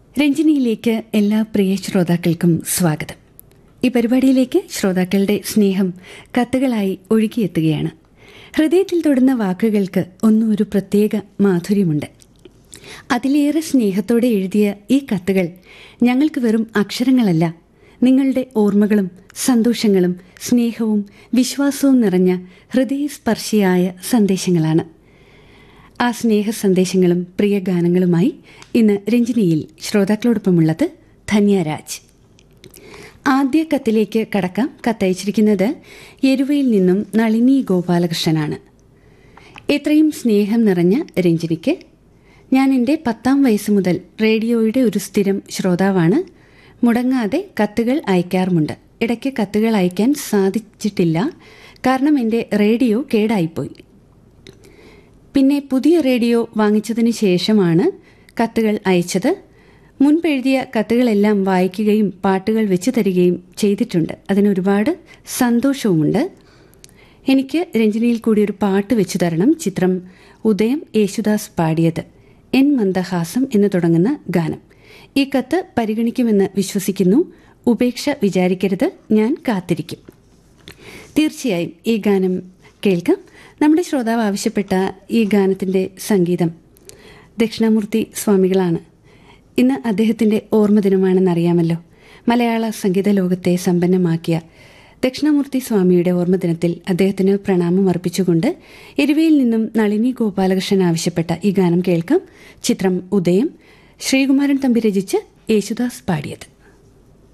രഞ്ജിനിയിലേക്ക് എല്ലാ പ്രിയ ശ്രോതാക്കൾക്കും സ്വാഗതം ഈ പരിപാടിയിലേക്ക് ശ്രോതാക്കളുടെ സ്നേഹം കത്തുകളായി ഒഴുകിയെത്തുകയാണ് ഹൃദയത്തിൽ തൊടുന്ന വാക്കുകൾക്ക് ഒന്നും ഒരു പ്രത്യേക മാധുര്യമുണ്ട് അതിലേറെ സ്നേഹത്തോടെ എഴുതിയ ഈ കത്തുകൾ ഞങ്ങൾക്ക് വെറും അക്ഷരങ്ങളല്ല നിങ്ങളുടെ ഓർമ്മകളും സന്തോഷങ്ങളും സ്നേഹവും വിശ്വാസവും നിറഞ്ഞ ഹൃദയസ്പർശിയായ സന്ദേശങ്ങളാണ് ആ സ്നേഹ സന്ദേശങ്ങളും പ്രിയ ഗാനങ്ങളുമായി ഇന്ന് രഞ്ജിനിയിൽ ശ്രോതാക്കളോടൊപ്പമുള്ളത് ധന്യരാജ് ആദ്യ കത്തിലേക്ക് കടക്കാം കത്തയച്ചിരിക്കുന്നത് എരുവയിൽ നിന്നും നളിനി ഗോപാലകൃഷ്ണനാണ് എത്രയും സ്നേഹം നിറഞ്ഞ രഞ്ജിനിക്ക് ഞാൻ എൻ്റെ പത്താം വയസ്സ് മുതൽ റേഡിയോയുടെ ഒരു സ്ഥിരം ശ്രോതാവാണ് മുടങ്ങാതെ കത്തുകൾ അയക്കാറുമുണ്ട് ഇടയ്ക്ക് കത്തുകൾ അയക്കാൻ സാധിച്ചിട്ടില്ല കാരണം എൻ്റെ റേഡിയോ കേടായിപ്പോയി പിന്നെ പുതിയ റേഡിയോ വാങ്ങിച്ചതിന് ശേഷമാണ് കത്തുകൾ അയച്ചത് മുൻപെഴുതിയ കത്തുകളെല്ലാം വായിക്കുകയും പാട്ടുകൾ വെച്ചു തരികയും ചെയ്തിട്ടുണ്ട് അതിനൊരുപാട് സന്തോഷവുമുണ്ട് എനിക്ക് രഞ്ജനിയിൽ കൂടി ഒരു പാട്ട് വെച്ചു തരണം ചിത്രം ഉദയം യേശുദാസ് പാടിയത് എൻ മന്ദഹാസം എന്ന് തുടങ്ങുന്ന ഗാനം ഈ കത്ത് പരിഗണിക്കുമെന്ന് വിശ്വസിക്കുന്നു ഉപേക്ഷ വിചാരിക്കരുത് ഞാൻ കാത്തിരിക്കും തീർച്ചയായും ഈ ഗാനം കേൾക്കാം നമ്മുടെ ശ്രോതാവ് ആവശ്യപ്പെട്ട ഈ ഗാനത്തിൻ്റെ സംഗീതം ദക്ഷിണാമൂർത്തി സ്വാമികളാണ് ഇന്ന് അദ്ദേഹത്തിൻ്റെ ഓർമ്മദിനമാണെന്നറിയാമല്ലോ മലയാള സംഗീത ലോകത്തെ സമ്പന്നമാക്കിയ ദക്ഷിണാമൂർത്തി സ്വാമിയുടെ ഓർമ്മദിനത്തിൽ അദ്ദേഹത്തിന് പ്രണാമം അർപ്പിച്ചുകൊണ്ട് എരുവയിൽ നിന്നും നളിനി ഗോപാലകൃഷ്ണൻ ആവശ്യപ്പെട്ട ഈ ഗാനം കേൾക്കാം ചിത്രം ഉദയം ശ്രീകുമാരൻ തമ്പി രചിച്ച് യേശുദാസ് പാടിയത്